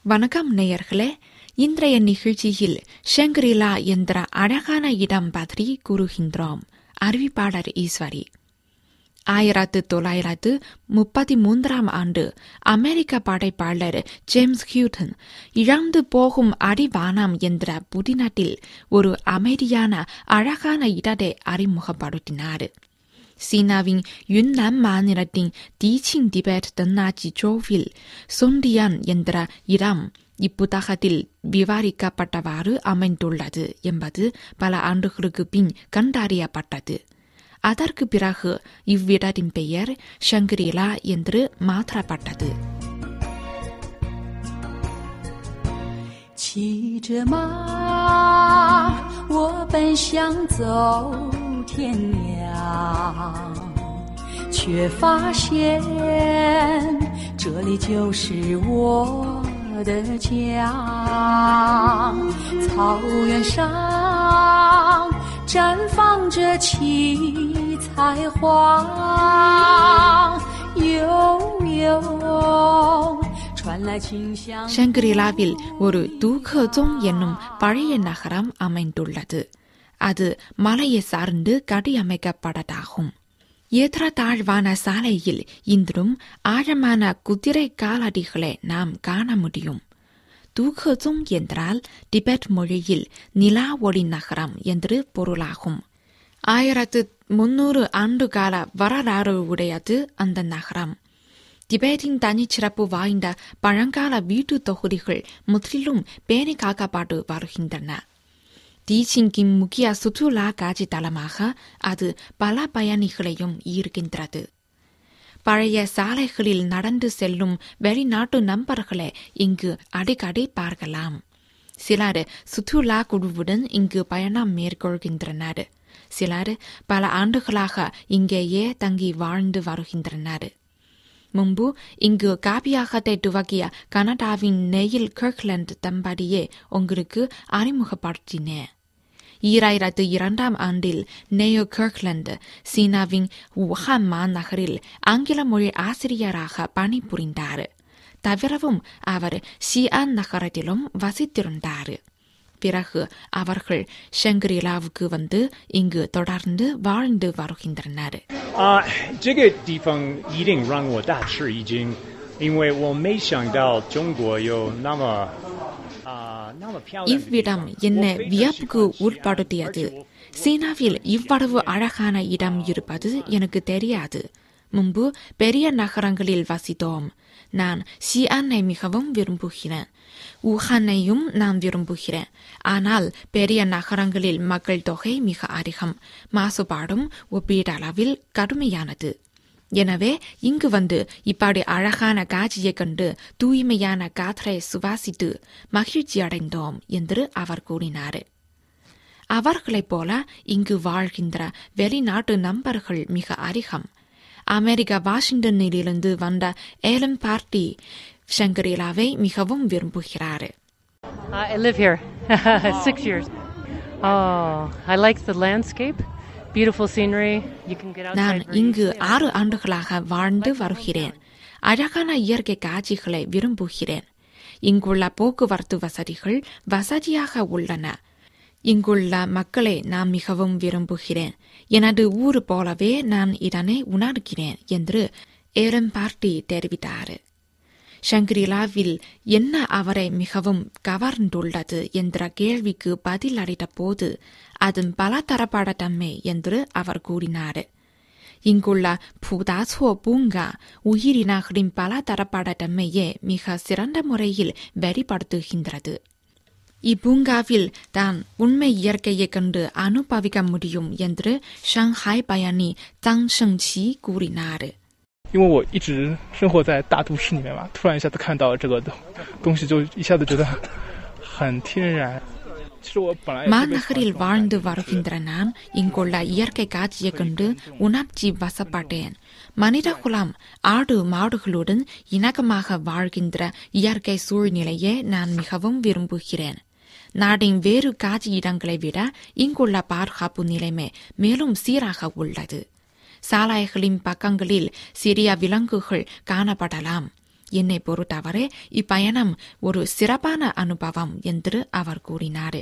வணக்கம் நேயர்களே இன்றைய நிகழ்ச்சியில் ஷங்கரிலா என்ற அழகான இடம் பற்றி கூறுகின்றோம் அறிவிப்பாளர் ஈஸ்வரி ஆயிரத்து தொள்ளாயிரத்து முப்பத்தி மூன்றாம் ஆண்டு அமெரிக்க படைப்பாளர் ஜேம்ஸ் ஹியூட்டன் இழந்து போகும் அடிவானம் என்ற புதினத்தில் ஒரு அமைதியான அழகான இடத்தை அறிமுகப்படுத்தினார் சீனாவின் யுன்னான் மாநிலத்தின் டீச்சிங் டிபெட் தென்னாச்சி ஜோவில் சொண்டியான் என்ற இடம் இப்புத்தகத்தில் விவரிக்கப்பட்டவாறு அமைந்துள்ளது என்பது பல ஆண்டுகளுக்கு பின் கண்டறியப்பட்டது அதற்கு பிறகு இவ்விடத்தின் பெயர் ஷங்கிரிலா என்று மாற்றப்பட்டது 骑着马，我奔向走天涯，却发现这里就是我的家。草原上绽放着七彩花，悠悠传来清香。 ஷங்கிரிலாவில் ஒரு தூக்கஜோங் என்னும் பழைய நகரம் அமைந்துள்ளது அது மலையை சார்ந்து கட்டியமைக்கப்பட்டதாகும் ஏற்ற தாழ்வான சாலையில் இன்றும் ஆழமான குதிரை காலடிகளை நாம் காண முடியும் தூக்கஜோங் என்றால் டிபெட் மொழியில் நிலா ஒளி நகரம் என்று பொருளாகும் ஆயிரத்து முன்னூறு ஆண்டுகால வரலாறு உடையது அந்த நகரம் திபேட்டின் தனிச்சிறப்பு வாய்ந்த பழங்கால வீட்டு தொகுதிகள் முற்றிலும் பேணி காக்கப்பட்டு வருகின்றன டீச்சிங்கின் முக்கிய சுற்றுலா காட்சி தலமாக அது பல பயணிகளையும் ஈர்க்கின்றது பழைய சாலைகளில் நடந்து செல்லும் வெளிநாட்டு நண்பர்களை இங்கு அடிக்கடி பார்க்கலாம் சிலர் சுற்றுலா குழுவுடன் இங்கு பயணம் மேற்கொள்கின்றனர் சிலர் பல ஆண்டுகளாக இங்கேயே தங்கி வாழ்ந்து வருகின்றனர் முன்பு இங்கு காப்பியாகத்தை துவக்கிய கனடாவின் நெயில் கர்க்லண்ட் தம்பதியே உங்களுக்கு அறிமுகப்படுத்தினேன் ஈராயிரத்து இரண்டாம் ஆண்டில் நேயோ கர்க்லண்ட் சீனாவின் வுஹான் மாநகரில் ஆங்கில மொழி ஆசிரியராக பணிபுரிந்தார் தவிரவும் அவர் ஷியான் நகரத்திலும் வசித்திருந்தார் பிறகு அவர்கள் ஷங்கிரிலாவுக்கு வந்து இங்கு தொடர்ந்து வாழ்ந்து வருகின்றனர் 啊，这个地方一定让我大吃一惊，因为我没想到中国有那么啊那么漂亮的地方。 இவ்விடம் என்ன வியப்புக்கு உட்படுத்தியது சீனாவில் இவ்வளவு அழகான இடம் இருப்பது எனக்கு தெரியாது முன்பு பெரிய நகரங்களில் வசித்தோம் நான் ஷியானை மிகவும் விரும்புகிறேன் ஊஹானையும் நான் விரும்புகிறேன் ஆனால் பெரிய நகரங்களில் மக்கள் தொகை மிக அதிகம் மாசுபாடும் ஒப்பீடளவில் கடுமையானது எனவே இங்கு வந்து இப்படி அழகான காட்சியைக் கண்டு தூய்மையான காற்றை சுவாசித்து மகிழ்ச்சி அடைந்தோம் என்று அவர் கூறினார் அவர்களைப் போல இங்கு வாழ்கின்ற வெளிநாட்டு நண்பர்கள் மிக அதிகம் அமெரிக்கா வாஷிங்டனிலிருந்து வந்த ஏலன் பார்ட்டி ஷங்கரிலாவை மிகவும் விரும்புகிறார் I live here six years. Oh, I like the landscape, beautiful scenery. You can get நான் outside. very இங்கு easily. ஆறு ஆண்டுகளாக வாழ்ந்து வருகிறேன் அழகான இயற்கை காட்சிகளை விரும்புகிறேன் இங்குள்ள போக்குவரத்து வசதிகள் வசதியாக உள்ளன இங்குள்ள மக்களை நான் மிகவும் விரும்புகிறேன் எனது ஊர் போலவே நான் இதனை உணர்கிறேன் என்று ஏரன் பார்ட்டி தெரிவித்தார் ஷங்கிரிலாவில் என்ன அவரை மிகவும் கவர்ந்துள்ளது என்ற கேள்விக்கு பதில் அளித்த போது அதன் பலதரப்பட தன்மை என்று அவர் கூறினார் இங்குள்ள புதாசோ பூங்கா உயிரினங்களின் பலதரப்பட தன்மையே மிக சிறந்த முறையில் வெளிப்படுத்துகின்றது இப்பூங்காவில் தான் உண்மை இயற்கையைக் கண்டு அனுபவிக்க முடியும் என்று ஷாங்காய் பயணி தங் ஷங்சி கூறினார் 因为我一直生活在大都市里面嘛，突然一下子看到这个东东西，就一下子觉得很天然。其实我本来也是被 மாநகரில் வாழ்ந்து வருகின்ற நான் இங்குள்ள இயற்கை காட்சியைக் கண்டு உணர்ச்சி வசப்பட்டேன் மனிதகுலம் ஆடு மாடுகளுடன் இணக்கமாக வாழ்கின்ற இயற்கை சூழ்நிலையை நான் மிகவும் விரும்புகிறேன் நாட்டின் வேறு காட்சி இடங்களை விட இங்குள்ள பாதுகாப்பு நிலைமை மேலும் சீராக உள்ளது சாலைகளின் பக்கங்களில் சிறிய விலங்குகள் காணப்படலாம் என்னை பொறுத்தவரை இப்பயணம் ஒரு சிறப்பான அனுபவம் என்று அவர் கூறினார்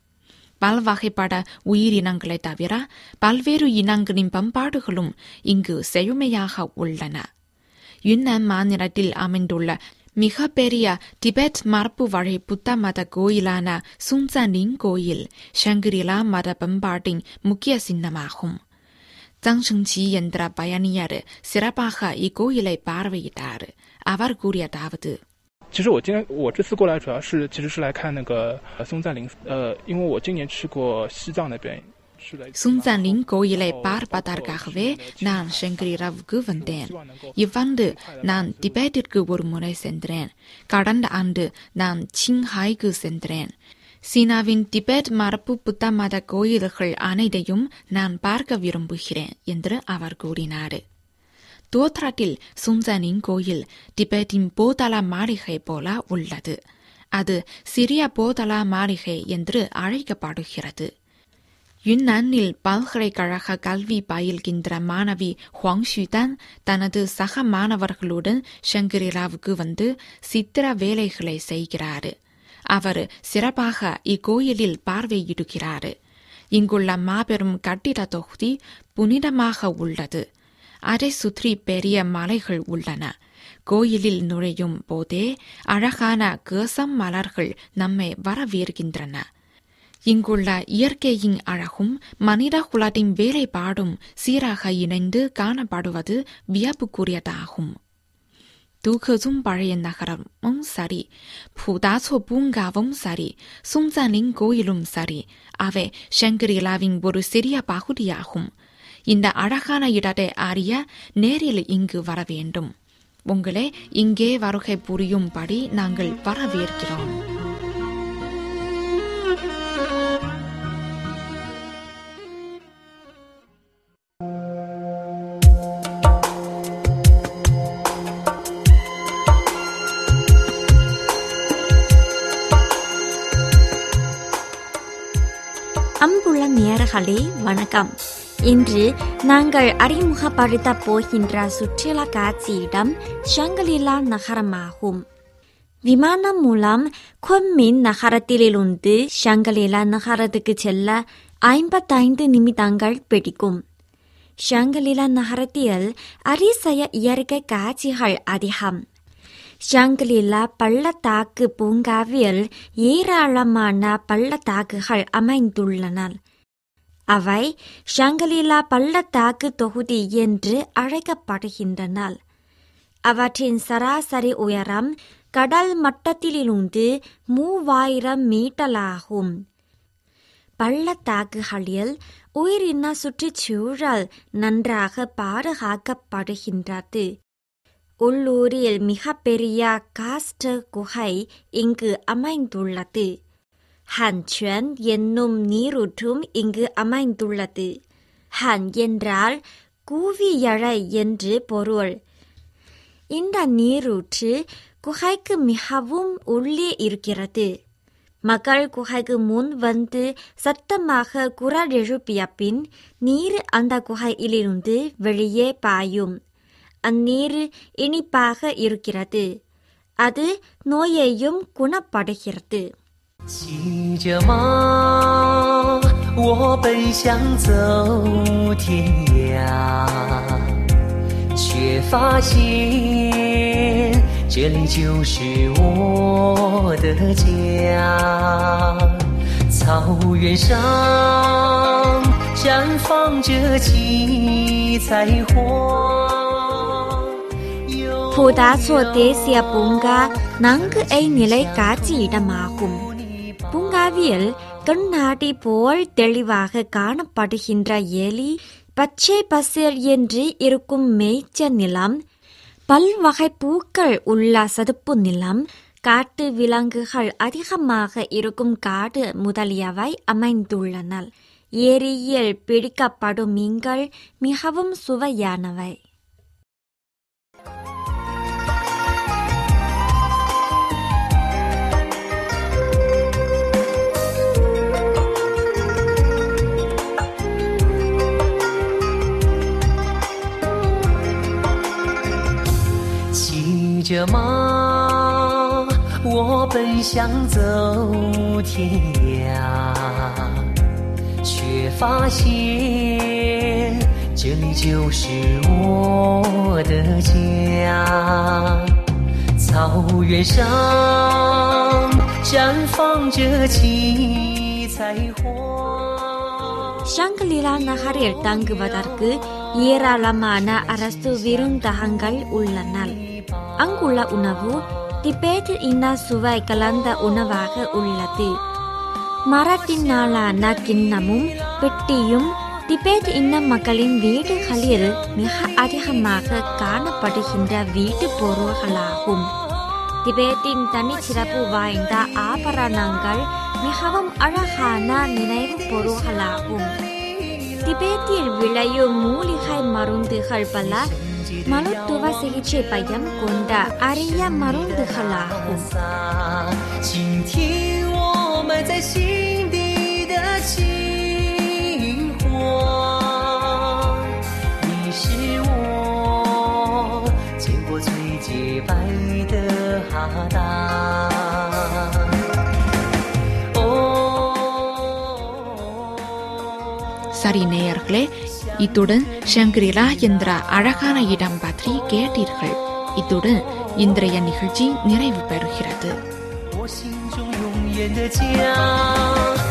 பல்வகைப்பட உயிரினங்களை தவிர பல்வேறு இனங்களின் பண்பாடுகளும் இங்கு செழுமையாக உள்ளன யுன்னான் மாநிலத்தில் அமைந்துள்ள மிகப்பெரிய திபெத் மரபு வழி புத்த மத கோயிலான சுன்சானின் கோயில் ஷங்கிரிலா மத பண்பாட்டின் முக்கிய சின்னமாகும் ஜங்ஷங்சி என்ற பயணியர் சிறப்பாக இக்கோயிலை பார்வையிட்டார் அவர் கூறியதாவது 其实我今天我这次过来主要是其实是来看那个呃松赞林，呃，因为我今年去过西藏那边，去了一次 சுன்சானின் கோயிலை பார்ப்பதற்காகவே நான் ஷங்கிரிராவுக்கு வந்தேன் இவ்வாண்டு நான் திபெத்திற்கு ஒரு முறை சென்றேன் கடந்த ஆண்டு நான் சிங்ஹாய்க்கு சென்றேன் சீனாவின் திபெத் மரபு புத்த மத கோயில்கள் அனைத்தையும் நான் பார்க்க விரும்புகிறேன் என்று அவர் கூறினார் தோத்ராட்டில் சுன்சானின் கோயில் திபெத்தின் போதலா மாளிகை போல உள்ளது அது சிறிய போதலா மாளிகை என்று அழைக்கப்படுகிறது யுன்னானில் பல்கலைக்கழக கல்வி பயில்கின்ற மாணவி ஹுவாங் ஷுதான் தனது சக மாணவர்களுடன் ஷங்கிரிலாவுக்கு வந்து சித்திர வேலைகளை செய்கிறார் அவர் சிறப்பாக இக்கோயிலில் பார்வையிடுகிறார் இங்குள்ள மாபெரும் கட்டிட தொகுதி புனிதமாக உள்ளது அதை சுற்றி பெரிய மலைகள் உள்ளன கோயிலில் நுழையும் போதே அழகான கேசம் மலர்கள் நம்மை வரவேற்கின்றன இங்குள்ள இயற்கையின் அழகும் மனித குலத்தின் வேலைப்பாடும் சீராக இணைந்து காணப்படுவது வியப்புக்குரியதாகும் தூக்கதும் பழைய நகரமும் சரி புதாசோ பூங்காவும் சரி சும்சானின் கோயிலும் சரி அவை ஷங்கிரிலாவின் ஒரு சிறிய பகுதியாகும் இந்த அழகான இடத்தை அறிய நேரில் இங்கு வர வேண்டும் உங்களை இங்கே வருகை புரியும்படி நாங்கள் வரவேற்கிறோம் அன்புள்ள நேயர்களே வணக்கம் இன்று நாங்கள் அறிமுகப்படுத்த போகின்ற சுற்றுலா காட்சியிடம் ஷங்கலிலா நகரமாகும் விமானம் மூலம் கொம்மின் நகரத்திலிருந்து ஷங்கலிலா நகரத்துக்கு செல்ல ஐம்பத்தைந்து நிமிடங்கள் பிடிக்கும் ஷங்கலிலா நகரத்தில் அரிசய இயற்கை காட்சிகள் அதிகம் ஷங்கிலிலா பள்ளத்தாக்கு பூங்காவில் ஏராளமான பள்ளத்தாக்குகள் அமைந்துள்ளன அவை ஷங்கலிலா பள்ளத்தாக்கு தொகுதி என்று அழைக்கப்படுகின்றன அவற்றின் சராசரி உயரம் கடல் மட்டத்திலிருந்து மூவாயிரம் மீட்டராகும் பள்ளத்தாக்குகளில் உயிரின சுற்றுச்சூழல் நன்றாக பாதுகாக்கப்படுகின்றது உள்ளூரில் மிகப்பெரிய காஸ்ட் குகை இங்கு அமைந்துள்ளது ஹன்சுவன் என்னும் நீரூற்றும் இங்கு அமைந்துள்ளது ஹன் என்றால் கூவியழை என்று பொருள் இந்த நீரூற்று குகைக்கு மிகவும் உள்ளே இருக்கிறது மக்கள் குகைக்கு முன் வந்து சத்தமாக குரல் எழுப்பிய பின் நீர் அந்த குகையிலிருந்து வெளியே பாயும் அந்நீர் இனிப்பாக இருக்கிறது அது நோயையும் குணப்படுகிறது 骑着马，我奔向走天涯，却发现这里就是我的家。草原上绽放着七彩花。有 புதாசோ தேசிய பூங்கா நன்கு நிலை காட்சியிடமாகும் பூங்காவில் கண்ணாடி போல் தெளிவாக காணப்படுகின்ற எலி பச்சை பசேல் என்று இருக்கும் மேய்ச்ச நிலம் பல்வகை பூக்கள் உள்ள சதுப்பு நிலம் காட்டு விலங்குகள் அதிகமாக இருக்கும் காடு முதலியவை அமைந்துள்ளன ஏரியில் பிடிக்கப்படும் மீன்கள் மிகவும் சுவையானவை 记着吗？我本想走天涯，却发现这里就是我的家。草原上绽放着七彩花。 ஷங்கிலிலா நகரில் தங்குவதற்கு ஏராளமான அரசு விருந்தகங்கள் உள்ளன அங்குள்ள உணவு திபேத் இன சுவை கலந்த உணவாக உள்ளது மரத்தினாலான கிண்ணமும் பெட்டியும் திபேத் இன மக்களின் வீடுகளில் மிக அதிகமாக காணப்படுகின்ற வீட்டு பொருள்களாகும் திபேத்தின் தனிச்சிறப்பு வாய்ந்த ஆபரணங்கள் மிகவும் அழகான நினைவு பொருள்களாகும் திபேத்தில் விளையும் மூலிகை மருந்துகள் பல மருத்துவ சிகிச்சை பயன் கொண்ட அரிய மருந்துகளாகும் 请听我们在心底的情话。你是我见过最洁白的哈达。哦。 சரி நேயர்களே இத்துடன் ஷங்கிரிலா என்ற அழகான இடம் பற்றி கேட்டீர்கள் இத்துடன் இன்றைய நிகழ்ச்சி நிறைவு பெறுகிறது。 我心中永远的家。